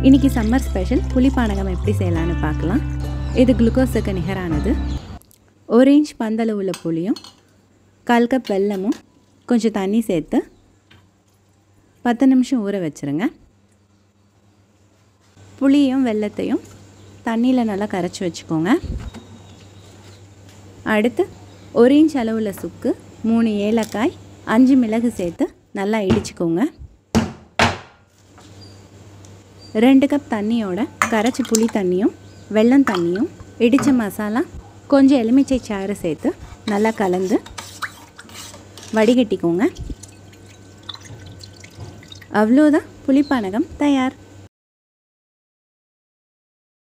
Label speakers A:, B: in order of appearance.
A: இன்றைக்கி summer special புளிப்பானகம் எப்படி செய்யலான்னு பார்க்கலாம் இது குளுக்கோஸுக்கு நிகரானது ஒரு இன்ச் பந்தளவு உள்ள புளியும் கால் கப் வெல்லமும் கொஞ்சம் தண்ணி சேர்த்து பத்து நிமிஷம் ஊற வச்சுருங்க புளியும் வெல்லத்தையும் தண்ணியில் நல்லா கரைச்சி வச்சுக்கோங்க அடுத்து ஒரு இன்ச் அளவுள்ள சுக்கு மூணு ஏலக்காய் அஞ்சு மிளகு சேர்த்து நல்லா இடிச்சுக்கோங்க ரெண்டு கப் தண்ணியோட கரைச்சி புளி தண்ணியும் வெல்லம் தண்ணியும் இடித்த மசாலா கொஞ்சம் எலுமிச்சை சாறு சேர்த்து நல்லா கலந்து வடிகட்டிக்கோங்க அவ்வளோதான் புளிப்பானகம் தயார்